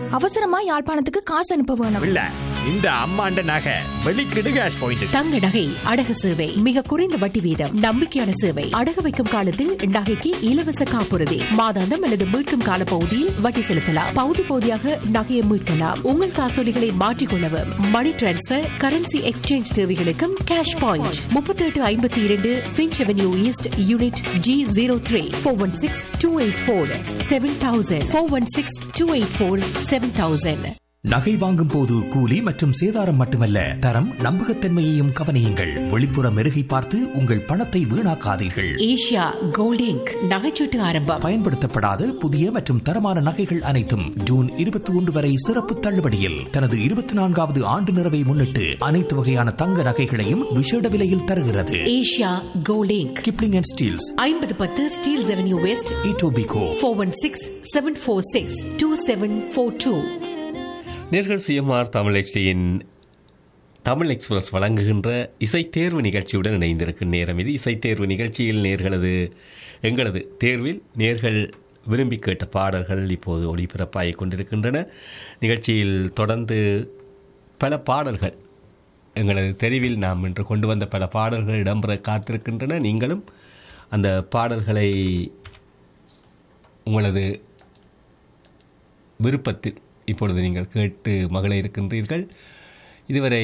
அவசரமா யாழ்ப்பாணத்துக்கு காசு அனுப்ப வேணும் இல்ல இந்த அம்மாண்ட நகை வெளிக்கிடு கேஷ் பாயிண்ட் தங்க நகை அடகு சேவை மிக குறைந்த வட்டி வீதம் நம்பிக்கையான சேவை அடகு வைக்கும் காலத்தில் நகைக்கு இலவச காப்புறுதி மாதாந்தம் அல்லது மீட்கும் கால பகுதியில் வட்டி செலுத்தலாம் பகுதி பகுதியாக நகையை மீட்கலாம் உங்கள் காசோலிகளை மாற்றிக்கொள்ளவும் மணி டிரான்ஸ்பர் கரன்சி எக்ஸ்சேஞ்ச் தேவைகளுக்கும் கேஷ் பாயிண்ட் முப்பத்தி எட்டு ஐம்பத்தி இரண்டு Finch avenue east unit G zero three four one six two eight four seven thousand four one six two eight four seven thousand நகை வாங்கும் போது கூலி மற்றும் சேதாரம் மட்டுமல்ல தரம் நம்பகத்தன்மையையும் கவனியுங்கள் வெளிப்புற மெருகை பார்த்து உங்கள் பணத்தை வீணாக்காதீர்கள் ஏஷியா கோல்ட் இங்க் நகைச்சீட்டு ஆரம்பம் பயன்படுத்தப்படாத புதிய மற்றும் தரமான நகைகள் அனைத்தும் ஜூன் இருபத்தி ஒன்று வரை சிறப்பு தள்ளுபடியில் தனது இருபத்தி நான்காவது ஆண்டு நிறைவை முன்னிட்டு அனைத்து வகையான தங்க நகைகளையும் விசேட விலையில் தருகிறது Asia gold inc Kipling and Steeles ஐம்பது பத்து Steeles avenue west Etobicoke four one six seven four six two seven four two நேர்கள் சிஎம்ஆர் தமிழச்சியின் தமிழ் எக்ஸ்பிரஸ் வழங்குகின்ற இசைத்தேர்வு நிகழ்ச்சியுடன் இணைந்திருக்கும் நேரம் இது இசைத்தேர்வு நிகழ்ச்சியில் நேர்களது எங்களது தேர்வில் நேர்கள் விரும்பி கேட்ட பாடல்கள் இப்போது ஒளிபரப்பாகிக் கொண்டிருக்கின்றன நிகழ்ச்சியில் தொடர்ந்து பல பாடல்கள் எங்களது தெரிவில் நாம் இன்று கொண்டு வந்த பல பாடல்கள் இடம்பெற காத்திருக்கின்றன நீங்களும் அந்த பாடல்களை உங்களது விருப்பத்தில் இப்பொழுது நீங்கள் கேட்டு மகள இருக்கின்றீர்கள் இதுவரை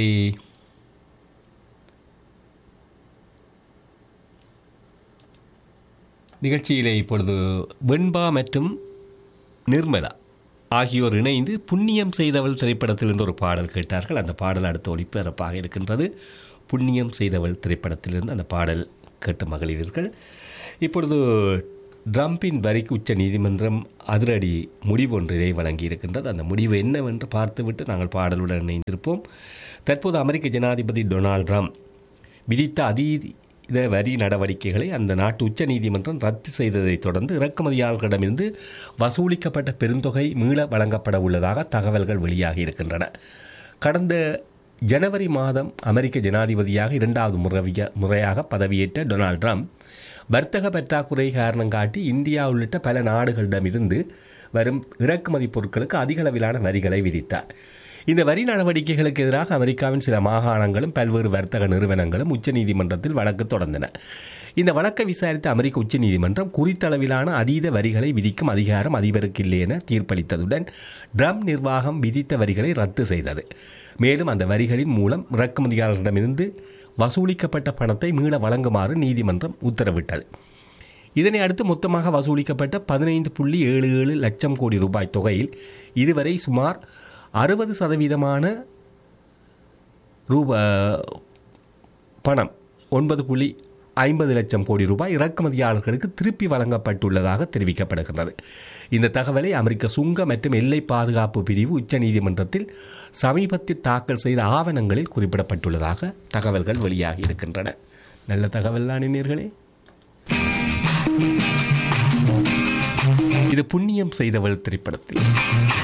நிகழ்ச்சியிலே இப்பொழுது வெண்பா மற்றும் நிர்மலா ஆகியோர் இணைந்து புண்ணியம் செய்தவள் திரைப்படத்திலிருந்து ஒரு பாடல் கேட்டார்கள் அந்த பாடல் அடுத்த ஒளிபரப்பாக இருக்கின்றது புண்ணியம் செய்தவள் திரைப்படத்திலிருந்து அந்த பாடல் கேட்ட மகளிர்கள் இப்பொழுது ட்ரம்பின் வரிக்கு உச்ச நீதிமன்றம் அதிரடி முடிவு ஒன்றினை வழங்கியிருக்கின்றது அந்த முடிவு என்னவென்று பார்த்துவிட்டு நாங்கள் பாடலுடன் இணைந்திருப்போம் தற்போது அமெரிக்க ஜனாதிபதி டொனால்ட் ட்ரம்ப் விதித்த அதீத வரி நடவடிக்கைகளை அந்த நாட்டு உச்ச நீதிமன்றம் ரத்து செய்ததைத் தொடர்ந்து இறக்குமதியாளர்களிடமிருந்து வசூலிக்கப்பட்ட பெருந்தொகை மீள வழங்கப்பட உள்ளதாக தகவல்கள் வெளியாகி இருக்கின்றன கடந்த ஜனவரி மாதம் அமெரிக்க ஜனாதிபதியாக இரண்டாவது முறைய முறையாக பதவியேற்ற டொனால்ட் ட்ரம்ப் வர்த்தக பற்றாக்குறை காரணம் காட்டி இந்தியா உள்ளிட்ட பல நாடுகளிடமிருந்து வரும் இறக்குமதி பொருட்களுக்கு அதிக அளவிலான வரிகளை விதித்தார் இந்த வரி நடவடிக்கைகளுக்கு எதிராக அமெரிக்காவின் சில மாகாணங்களும் பல்வேறு வர்த்தக நிறுவனங்களும் உச்சநீதிமன்றத்தில் வழக்கு தொடர்ந்தன இந்த வழக்கை விசாரித்த அமெரிக்க உச்சநீதிமன்றம் குறித்தளவிலான அதீத வரிகளை விதிக்கும் அதிகாரம் அதிபருக்கு இல்லை என தீர்ப்பளித்ததுடன் ட்ரம்ப் நிர்வாகம் விதித்த வரிகளை ரத்து செய்தது மேலும் அந்த வரிகளின் மூலம் இறக்குமதியாளர்களிடமிருந்து வசூலிக்கப்பட்ட பணத்தை மீள வழங்குமாறு நீதிமன்றம் உத்தரவிட்டது இதனை அடுத்து மொத்தமாக வசூலிக்கப்பட்ட பதினைந்து புள்ளி ஏழு ஏழு லட்சம் கோடி ரூபாய் தொகையில் இதுவரை சுமார் அறுபது சதவீதமான ரூபா பணம் ஒன்பது புள்ளி ஐம்பது லட்சம் கோடி ரூபாய் இறக்குமதியாளர்களுக்கு திருப்பி வழங்கப்பட்டுள்ளதாக தெரிவிக்கப்படுகிறது இந்த தகவலை அமெரிக்க சுங்க மற்றும் எல்லை பாதுகாப்பு பிரிவு உச்சநீதிமன்றத்தில் சமீபத்தில் தாக்கல் செய்த ஆவணங்களில் குறிப்பிடப்பட்டுள்ளதாக தகவல்கள் வெளியாகி இருக்கின்றன நல்ல தகவல் தான் நேர்களே இது புண்ணியம் செய்தவள் திரைப்படத்தில்